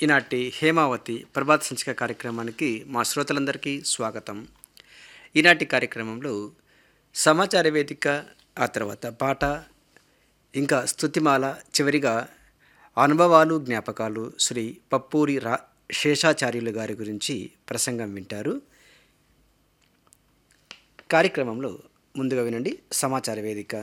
ఈనాటి హేమావతి ప్రభాత సంచిక కార్యక్రమానికి మా శ్రోతలందరికీ స్వాగతం ఈనాటి కార్యక్రమంలో సమాచార వేదిక ఆ తర్వాత పాట ఇంకా స్తుతిమాల చివరిగా అనుభవాలు జ్ఞాపకాలు శ్రీ పప్పూరి రా శేషాచార్యులు గారి గురించి ప్రసంగం వింటారు కార్యక్రమంలో ముందుగా వినండి సమాచార వేదిక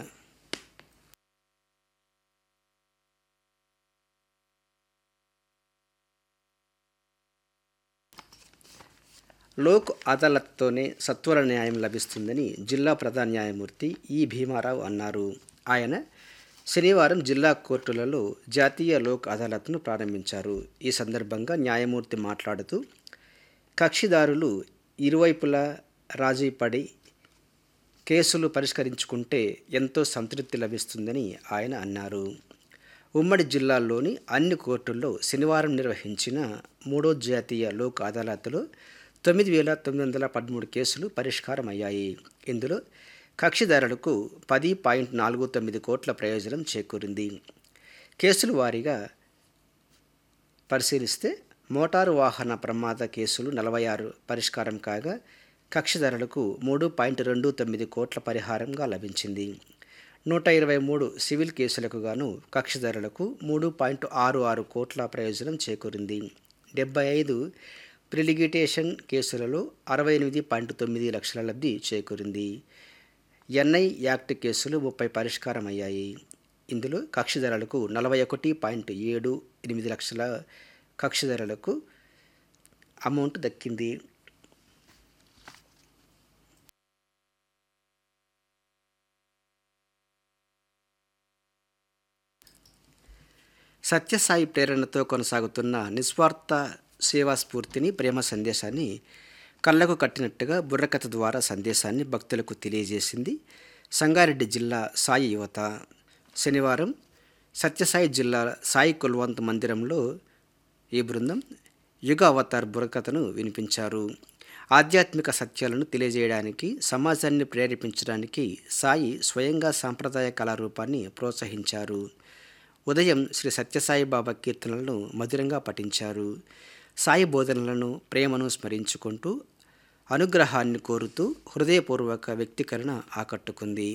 లోక్ అదాలత్తోనే సత్వర న్యాయం లభిస్తుందని జిల్లా ప్రధాన న్యాయమూర్తి ఈ భీమారావు అన్నారు ఆయన శనివారం జిల్లా కోర్టులలో జాతీయ లోక్ అదాలత్ను ప్రారంభించారు ఈ సందర్భంగా న్యాయమూర్తి మాట్లాడుతూ కక్షిదారులు ఇరువైపులా రాజీ పడి కేసులు పరిష్కరించుకుంటే ఎంతో సంతృప్తి లభిస్తుందని ఆయన అన్నారు ఉమ్మడి జిల్లాల్లోని అన్ని కోర్టుల్లో శనివారం నిర్వహించిన మూడో జాతీయ లోక్ అదాలత్లో తొమ్మిది వేల తొమ్మిది వందల పదమూడు కేసులు పరిష్కారం అయ్యాయి ఇందులో కక్షిదారులకు పది పాయింట్ నాలుగు తొమ్మిది కోట్ల ప్రయోజనం చేకూరింది కేసులు వారీగా పరిశీలిస్తే మోటారు వాహన ప్రమాద కేసులు నలభై ఆరు పరిష్కారం కాగా కక్షిదారులకు మూడు పాయింట్ రెండు తొమ్మిది కోట్ల పరిహారంగా లభించింది నూట ఇరవై మూడు సివిల్ కేసులకు గాను కక్షిదారులకు మూడు పాయింట్ ఆరు ఆరు కోట్ల ప్రయోజనం చేకూరింది డెబ్బై ఐదు ప్రిలిగిటేషన్ కేసులలో అరవై ఎనిమిది పాయింట్ తొమ్మిది లక్షల లబ్ధి చేకూరింది ఎన్ఐ యాక్ట్ కేసులు ముప్పై పరిష్కారం అయ్యాయి ఇందులో కక్షిదారులకు నలభై ఒకటి పాయింట్ ఏడు ఎనిమిది లక్షల కక్షిదారులకు అమౌంట్ దక్కింది సత్యసాయి ప్రేరణతో కొనసాగుతున్న నిస్వార్థ సేవా స్ఫూర్తిని ప్రేమ సందేశాన్ని కళ్ళకు కట్టినట్టుగా బుర్రకథ ద్వారా సందేశాన్ని భక్తులకు తెలియజేసింది సంగారెడ్డి జిల్లా సాయి యువత శనివారం సత్యసాయి జిల్లా సాయి కుల్వంత్ మందిరంలో ఈ బృందం యుగ అవతార్ బుర్రకథను వినిపించారు ఆధ్యాత్మిక సత్యాలను తెలియజేయడానికి సమాజాన్ని ప్రేరేపించడానికి సాయి స్వయంగా సాంప్రదాయ కళారూపాన్ని ప్రోత్సహించారు ఉదయం శ్రీ సత్యసాయి బాబా కీర్తనలను మధురంగా పఠించారు సాయి బోధనలను ప్రేమను స్మరించుకుంటూ అనుగ్రహాన్ని కోరుతూ హృదయపూర్వక వ్యక్తీకరణ ఆకట్టుకుంది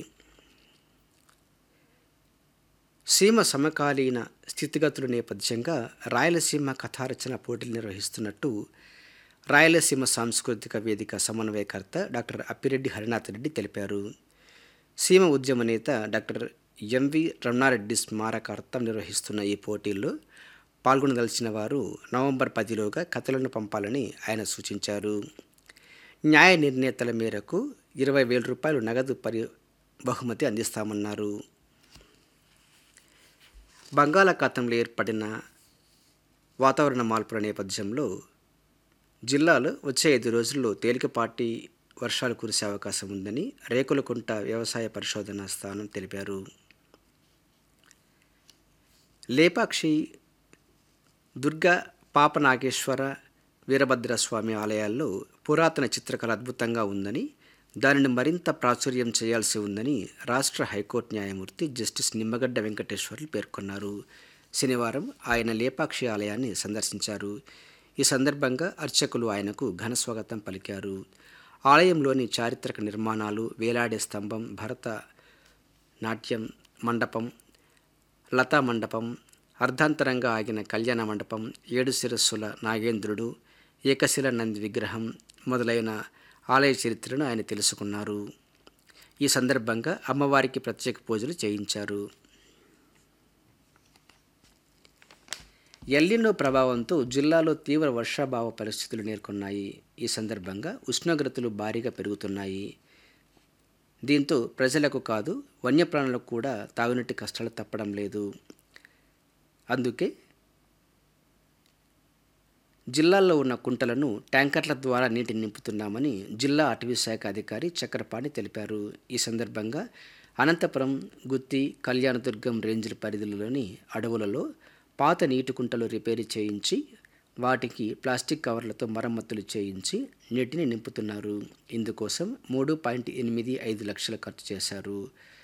సీమ సమకాలీన స్థితిగతుల నేపథ్యంగా రాయలసీమ కథారచన పోటీలు నిర్వహిస్తున్నట్టు రాయలసీమ సాంస్కృతిక వేదిక సమన్వయకర్త డాక్టర్ అప్పిరెడ్డి హరినాథ్ రెడ్డి తెలిపారు సీమ ఉద్యమ నేత డాక్టర్ ఎంవి రమణారెడ్డి స్మారకార్థం నిర్వహిస్తున్న ఈ పోటీల్లో పాల్గొనదలిచిన వారు నవంబర్ పదిలోగా కథలను పంపాలని ఆయన సూచించారు న్యాయ నిర్ణేతల మేరకు ఇరవై వేల రూపాయలు నగదు పరి బహుమతి అందిస్తామన్నారు బంగాళాఖాతంలో ఏర్పడిన వాతావరణ మార్పుల నేపథ్యంలో జిల్లాలో వచ్చే ఐదు రోజుల్లో తేలికపాటి వర్షాలు కురిసే అవకాశం ఉందని రేకులకుంట వ్యవసాయ పరిశోధన స్థానం తెలిపారు లేపాక్షి దుర్గా పాపనాగేశ్వర వీరభద్రస్వామి ఆలయాల్లో పురాతన చిత్రకళ అద్భుతంగా ఉందని దానిని మరింత ప్రాచుర్యం చేయాల్సి ఉందని రాష్ట్ర హైకోర్టు న్యాయమూర్తి జస్టిస్ నిమ్మగడ్డ వెంకటేశ్వర్లు పేర్కొన్నారు శనివారం ఆయన లేపాక్షి ఆలయాన్ని సందర్శించారు ఈ సందర్భంగా అర్చకులు ఆయనకు ఘనస్వాగతం పలికారు ఆలయంలోని చారిత్రక నిర్మాణాలు వేలాడే స్తంభం భరత నాట్యం మండపం లతా మండపం అర్ధాంతరంగా ఆగిన కళ్యాణ మండపం ఏడు శిరస్సుల నాగేంద్రుడు ఏకశిల నంది విగ్రహం మొదలైన ఆలయ చరిత్రను ఆయన తెలుసుకున్నారు ఈ సందర్భంగా అమ్మవారికి ప్రత్యేక పూజలు చేయించారు ఎల్లినో ప్రభావంతో జిల్లాలో తీవ్ర వర్షాభావ పరిస్థితులు నెలకొన్నాయి ఈ సందర్భంగా ఉష్ణోగ్రతలు భారీగా పెరుగుతున్నాయి దీంతో ప్రజలకు కాదు వన్యప్రాణులకు కూడా తాగునీటి కష్టాలు తప్పడం లేదు అందుకే జిల్లాల్లో ఉన్న కుంటలను ట్యాంకర్ల ద్వారా నీటిని నింపుతున్నామని జిల్లా అటవీ శాఖ అధికారి చక్రపాణి తెలిపారు ఈ సందర్భంగా అనంతపురం గుత్తి కళ్యాణదుర్గం రేంజ్ల పరిధిలోని అడవులలో పాత నీటి కుంటలు రిపేరు చేయించి వాటికి ప్లాస్టిక్ కవర్లతో మరమ్మతులు చేయించి నీటిని నింపుతున్నారు ఇందుకోసం మూడు పాయింట్ ఎనిమిది ఐదు లక్షలు ఖర్చు చేశారు